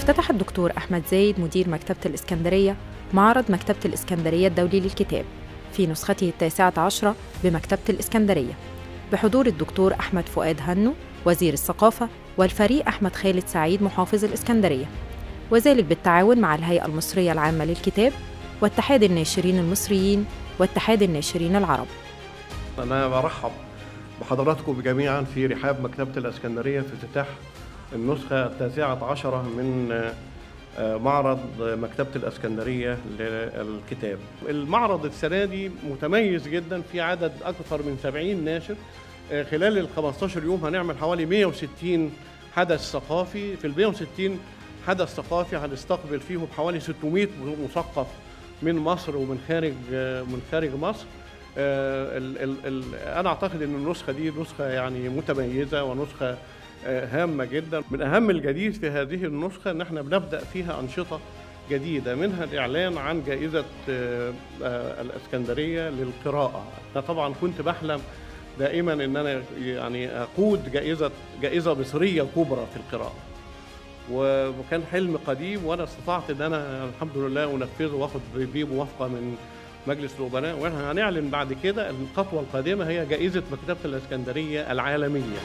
افتتح الدكتور أحمد زايد مدير مكتبة الإسكندرية معرض مكتبة الإسكندرية الدولي للكتاب في نسخته التاسعة عشرة بمكتبة الإسكندرية بحضور الدكتور أحمد فؤاد هنو وزير الثقافة والفريق أحمد خالد سعيد محافظ الإسكندرية وذلك بالتعاون مع الهيئة المصرية العامة للكتاب واتحاد الناشرين المصريين واتحاد الناشرين العرب أنا برحب بحضراتكم جميعا في رحاب مكتبة الإسكندرية في افتتاح النسخة التاسعة عشرة من معرض مكتبة الإسكندرية للكتاب المعرض السنة دي متميز جدا في عدد أكثر من 70 ناشر خلال ال 15 يوم هنعمل حوالي 160 حدث ثقافي في ال 160 حدث ثقافي هنستقبل فيهم حوالي 600 مثقف من مصر ومن خارج من خارج مصر ال ال ال انا اعتقد ان النسخه دي نسخه يعني متميزه ونسخه هامه جدا من اهم الجديد في هذه النسخه ان احنا بنبدا فيها انشطه جديده منها الاعلان عن جائزه الاسكندريه للقراءه انا طبعا كنت بحلم دائما ان انا يعني اقود جائزه جائزه مصريه كبرى في القراءه وكان حلم قديم وانا استطعت ان انا الحمد لله انفذه واخد بيه موافقه من مجلس الامناء واحنا هنعلن بعد كده الخطوه القادمه هي جائزه مكتبه الاسكندريه العالميه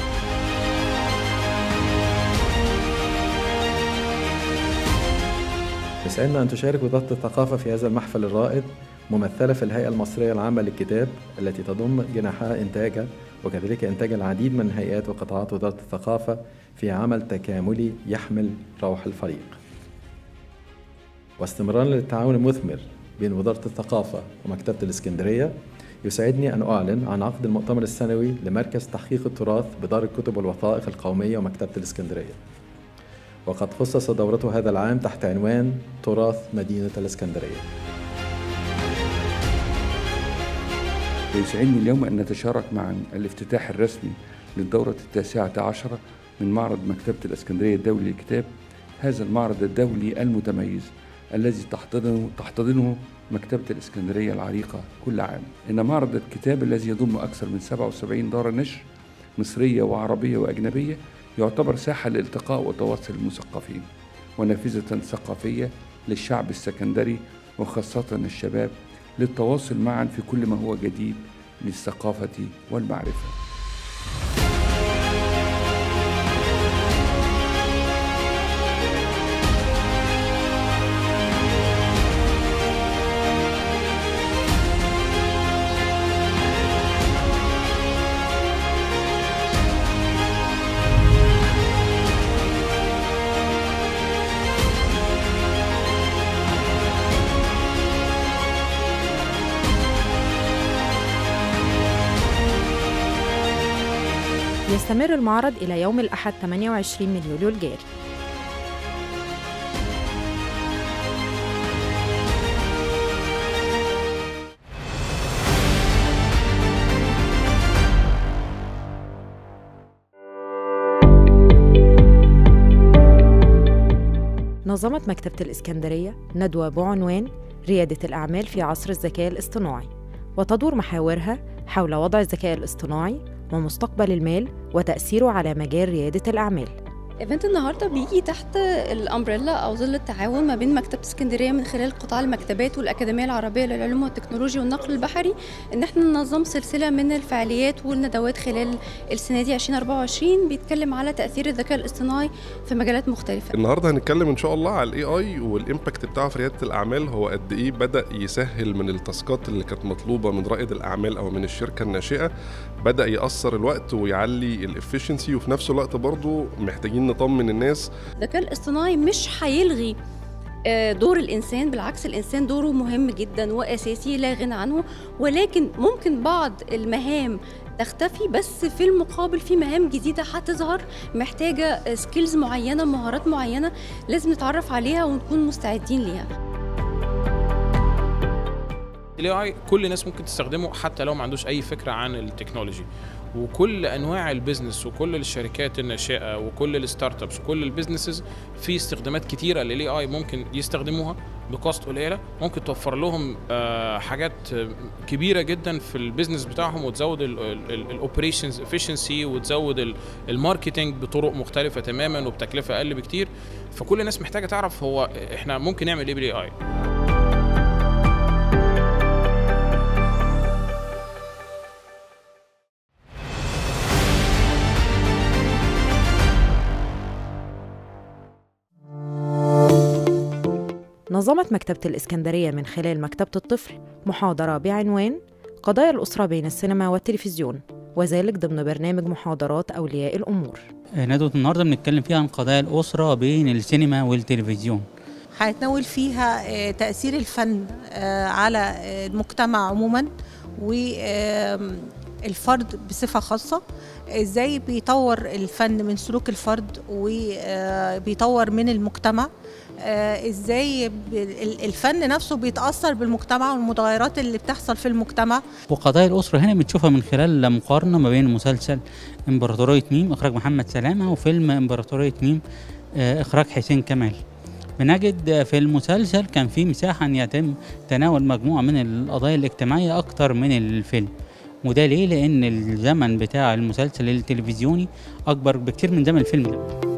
يسعدنا أن تشارك وزارة الثقافة في هذا المحفل الرائد ممثلة في الهيئة المصرية العامة للكتاب التي تضم جناحها إنتاجا وكذلك إنتاج العديد من هيئات وقطاعات وزارة الثقافة في عمل تكاملي يحمل روح الفريق. واستمرارا للتعاون المثمر بين وزارة الثقافة ومكتبة الإسكندرية يسعدني أن أعلن عن عقد المؤتمر السنوي لمركز تحقيق التراث بدار الكتب والوثائق القومية ومكتبة الإسكندرية. وقد خصص دورته هذا العام تحت عنوان تراث مدينة الإسكندرية. ويسعدني اليوم أن نتشارك معا الافتتاح الرسمي للدورة التاسعة عشرة من معرض مكتبة الإسكندرية الدولي للكتاب هذا المعرض الدولي المتميز الذي تحتضنه, تحتضنه مكتبة الإسكندرية العريقة كل عام إن معرض الكتاب الذي يضم أكثر من 77 دار نشر مصرية وعربية وأجنبية يعتبر ساحة لالتقاء وتواصل المثقفين ونافذة ثقافية للشعب السكندري وخاصة الشباب للتواصل معا في كل ما هو جديد للثقافة والمعرفة يستمر المعرض إلى يوم الأحد 28 من يوليو الجاري نظمت مكتبة الإسكندرية ندوة بعنوان ريادة الأعمال في عصر الذكاء الاصطناعي وتدور محاورها حول وضع الذكاء الاصطناعي ومستقبل المال وتأثيره على مجال ريادة الأعمال ايفنت النهارده بيجي تحت الامبريلا او ظل التعاون ما بين مكتبه اسكندريه من خلال قطاع المكتبات والاكاديميه العربيه للعلوم والتكنولوجيا والنقل البحري ان احنا ننظم سلسله من الفعاليات والندوات خلال السنه دي 2024 بيتكلم على تاثير الذكاء الاصطناعي في مجالات مختلفه. النهارده هنتكلم ان شاء الله على الاي اي والامباكت بتاعه في رياده الاعمال هو قد ايه بدا يسهل من التاسكات اللي كانت مطلوبه من رائد الاعمال او من الشركه الناشئه بدا ياثر الوقت ويعلي الافشنسي وفي نفس الوقت برضه محتاجين نطمن الناس الذكاء الاصطناعي مش هيلغي دور الانسان بالعكس الانسان دوره مهم جدا واساسي لا غنى عنه ولكن ممكن بعض المهام تختفي بس في المقابل في مهام جديده هتظهر محتاجه سكيلز معينه مهارات معينه لازم نتعرف عليها ونكون مستعدين ليها الاي اي كل الناس ممكن تستخدمه حتى لو ما عندوش اي فكره عن التكنولوجي وكل انواع البيزنس وكل الشركات الناشئه وكل الستارت ابس وكل البيزنسز في استخدامات كتيره للاي اي ممكن يستخدموها بكوست قليله ممكن توفر لهم آه، حاجات آه، كبيره جدا في البيزنس بتاعهم وتزود الاوبريشنز افشنسي وتزود ال- الماركتينج بطرق مختلفه تماما وبتكلفه اقل بكتير فكل الناس محتاجه تعرف هو احنا ممكن نعمل ايه بالاي اي نظمت مكتبة الإسكندرية من خلال مكتبة الطفل محاضرة بعنوان قضايا الأسرة بين السينما والتلفزيون وذلك ضمن برنامج محاضرات أولياء الأمور ندوة النهارده بنتكلم فيها عن قضايا الأسرة بين السينما والتلفزيون هنتناول فيها آه، تأثير الفن آه، على آه، المجتمع عموما والفرد بصفة خاصة ازاي بيطور الفن من سلوك الفرد وبيطور من المجتمع آه، ازاي ب- ال- الفن نفسه بيتأثر بالمجتمع والمتغيرات اللي بتحصل في المجتمع وقضايا الأسرة هنا بنشوفها من خلال مقارنة ما بين مسلسل إمبراطورية ميم إخراج محمد سلامة وفيلم إمبراطورية ميم آه، إخراج حسين كمال بنجد في المسلسل كان في مساحة أن يتم تناول مجموعة من القضايا الاجتماعية أكتر من الفيلم وده ليه؟ لأن الزمن بتاع المسلسل التلفزيوني أكبر بكتير من زمن الفيلم ده